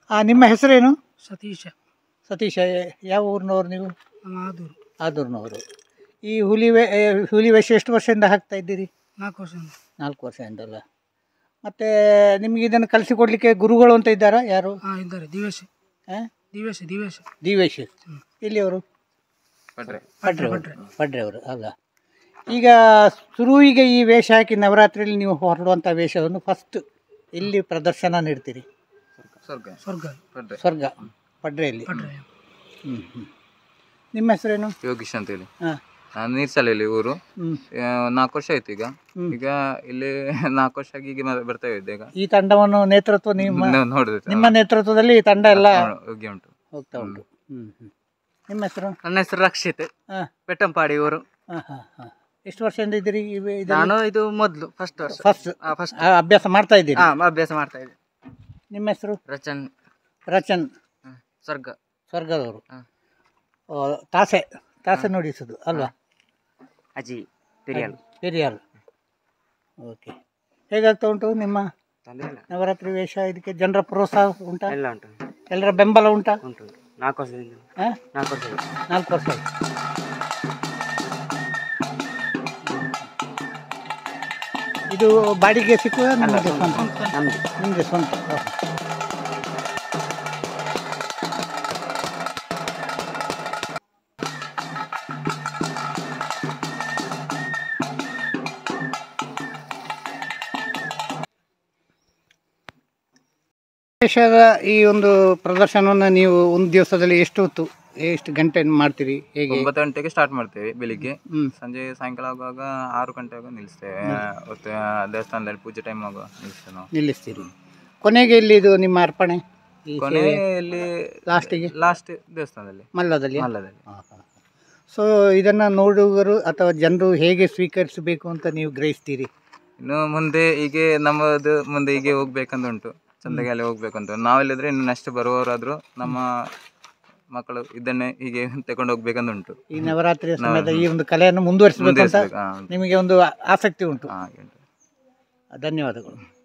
ಆ, ನಿಮ್ಮ ಹೆಸರೇನು ಸತೀಶ ಸತೀಶ ಯಾವ ಊರಿನವ್ರು ನೀವು ನಮ್ಮ ಆದೂರು ಆದೂರಿನವರು ಈ ಹುಲಿ ವೇ ಏ, ಹುಲಿ ವೇಷ ಎಷ್ಟು ವರ್ಷದಿಂದ ಹಾಕ್ತಾ ಇದ್ದೀರಿ ನಾಲ್ಕು ವರ್ಷದಿಂದ ನಾಲ್ಕು ವರ್ಷದಿಂದಲ್ಲ ಮತ್ತು ನಿಮಗೆ ಇದನ್ನು ಕಲಿಸಿಕೊಡ್ಲಿಕ್ಕೆ ಗುರುಗಳು ಅಂತ ಇದ್ದಾರಾ ಯಾರು ಹಾಂ ಇದ್ದಾರೆ ದಿವೇಶ್ ಹಾಂ ದಿವೇಶ್ ದಿವೇಶ್ ದಿವೇಶ್ ಹ್ಮ್. ಎಲ್ಲಿಯವರು ಪಡ್ರೆ ಪಡ್ರೆ ಪಡ್ರೆ ಪಡ್ರೆ ಅವರು ಅಲ್ಲ ಈಗ ಶುರುವಿಗೆ ಈ ವೇಷ ಹಾಕಿ ನವರಾತ್ರಿಯಲ್ಲಿ ನೀವು ಹೊರಡುವಂಥ ವೇಷವನ್ನು ಫಸ್ಟ್ ಎಲ್ಲಿ ಪ್ರದರ್ಶನ ನೀಡ್ತೀರಿ ಸ್ವರ್ಗ ಸ್ವರ್ಗ ಪಡ್ರೆ ಸ್ವರ್ಗ ಪಡ್ರೆಯಲ್ಲಿ ಪಡ್ರೆ ಹ್ಞೂ ಹ್ಞೂ ನಿಮ್ಮ ಹೆಸರೇನು ಯೋಗೀಶ್ ಅಂತ ಹೇಳಿ ಹಾಂ ನಾನು ನೀರ್ಸಲಲ್ಲಿ ಊರು ಹ್ಞೂ ಆ, ನಾಲ್ಕು ವರ್ಷ ಆಯ್ತು ಈಗ ಹ್ಮ್. ಈಗ ಇಲ್ಲಿ ನಾಲ್ಕು ವರ್ಷ ಆಗಿ ಈಗ ಮ- ಬರ್ತಾ ಇದ್ದೆ ಈಗ ಈ ತಂಡವನ್ನು ನೇತೃತ್ವ ನಿಮ್ಮ ನೋ- ನೋಡಿದೆ ನಿಮ್ಮ ನೇತೃತ್ವದಲ್ಲಿ ಈ ತಂಡ ಎಲ್ಲ ಹಾ, ಹೋಗಿ ಉಂಟು ಹೋಗ್ತಾ ಉಂಟು ಹ್ಞೂ ಹ್ಞೂ ನಿಮ್ಮ ಹೆಸರು ನನ್ನ ಹೆಸರು ರಕ್ಷಿತ್ ಹಾಂ ಬೆಟ್ಟಂಪಾಡಿ ಊರು ಹಾಂ ಹಾಂ ಹಾಂ ಎಷ್ಟು ವರ್ಷದಿಂದ ಇದ್ದೀರಿ ಈ ನಾನು ಇದು ಮೊದಲು ಫಸ್ಟ್ ವರ್ಷ ಫಸ್ಟ್ ಫಸ್ಟ್ ಅಭ್ಯಾಸ ಮಾಡ್ತಾ ಇದ್ದೀರಿ ಹಾ ಅಭ್ಯಾಸ ಮಾಡ್ತಾ ಇದ್ದೆ ನಿಮ್ಮ ಹೆಸರು ರಚನ್ ರಚನ್ ಹ, ಸ್ವರ್ಗ ಸ್ವರ್ಗದವರು ಹ. ಓ, ತಾಸೆ ತಾಸೆ ನುಡಿಸುದು ಅಲ್ವಾ ಅಜಿ ತಿರಿಯಲ್ ಪೆರಿಯಾಲ್ ಓಕೆ ಹೇಗಾಗ್ತಾ ಉಂಟು ನಿಮ್ಮ ತೊಂದರೆ ಇಲ್ಲ ನವರಾತ್ರಿ ವೇಷ ಇದಕ್ಕೆ ಜನರ ಪ್ರೋತ್ಸಾಹ ಉಂಟಾ ಎಲ್ಲ ಉಂಟು ಎಲ್ಲರ ಬೆಂಬಲ ಉಂಟಾ ಉಂಟು ನಾಲ್ಕು ವರ್ಷದಿಂದ ಹಾಂ ನಾಲ್ಕು ವರ್ಷ ನಾಲ್ಕು ವರ್ಷ ಇದು ಬಾಡಿಗೆ ಸಿಕ್ಕುವ ನಿಮಗೆ ಸ್ವಂತ ನಮ್ದು ನಿಮಗೆ ಸ್ವಂತ ಓಹ್. ದೇಶದ ಈ ಒಂದು ಪ್ರದರ್ಶನವನ್ನು ನೀವು ಒಂದು ದಿವಸದಲ್ಲಿ ಎಷ್ಟು ಹೊತ್ತು ಎಷ್ಟು ಗಂಟೆ ಮಾಡ್ತೀರಿ ಹೇಗೆ ಒಂಬತ್ತು ಗಂಟೆಗೆ ಸ್ಟಾರ್ಟ್ ಮಾಡ್ತೇವೆ ಬೆಳಿಗ್ಗೆ ಹ್ಮ್ ಸಂಜೆ ಸಾಯಂಕಾಲ ಆಗುವಾಗ ಆರು ಗಂಟೆ ಆಗುವಾಗ ನಿಲ್ಲಿಸ್ತೇವೆ ಮತ್ತೆ ಆ, ದೇವಸ್ಥಾನದಲ್ಲಿ ಪೂಜೆ ಟೈಮ್ ಆಗುವ ನಿಲ್ಲಿಸ್ತೇವೆ ನಾವು ನಿಲ್ಲಿಸ್ತೀರಿ ಕೊನೆಗೆ ಇಲ್ಲಿ ಇದು ನಿಮ್ಮ ಅರ್ಪಣೆ ಈ ಕೊನೆಯಲ್ಲಿ ಲಾಸ್ಟಿಗೆ ಲಾಸ್ಟ್ ದೇವಸ್ಥಾನದಲ್ಲಿ ಮಲ್ಲದಲ್ಲಿ ಮಲ್ಲದಲ್ಲಿ ಸೊ ಇದನ್ನು ನೋಡುಗರು ಅಥವಾ ಜನರು ಹೇಗೆ ಸ್ವೀಕರಿಸಬೇಕು ಅಂತ ನೀವು ಗ್ರಹಿಸ್ತೀರಿ ಇನ್ನು ಮುಂದೆ ಹೀಗೆ ನಮ್ಮದು ಮುಂದೆ ಹೀಗೆ ಹೋಗ್ಬೇಕಂತ ಉಂಟು ಚಂದಗೆ ಅಲ್ಲಿ ಹೋಗ್ಬೇಕಂತ ನಾವಿಲ್ಲಿದ್ರೆ ಇನ್ನು ನೆಕ್ಸ್ಟ್ ಬರುವವರಾದ್ರು ನಮ್ಮ ಮಕ್ಕಳು ಇದನ್ನೇ ಹೀಗೆ ತಗೊಂಡು ಹೋಗ್ಬೇಕಂತ ಉಂಟು ಈ ನವರಾತ್ರಿಯ ಸಮಯದ ಈ ಒಂದು ಕಲೆಯನ್ನು ಮುಂದುವರಿಸಬೇಕು ಅಂತ ಮುಂದುವರಿಸ್ಬೇಕು. ಹಾ, ಉಂಟು. ನಿಮಗೆ ಒಂದು ಆಸಕ್ತಿ ಉಂಟು ಹಾ, ಹಾಗೆ ಉಂಟು ಧನ್ಯವಾದಗಳು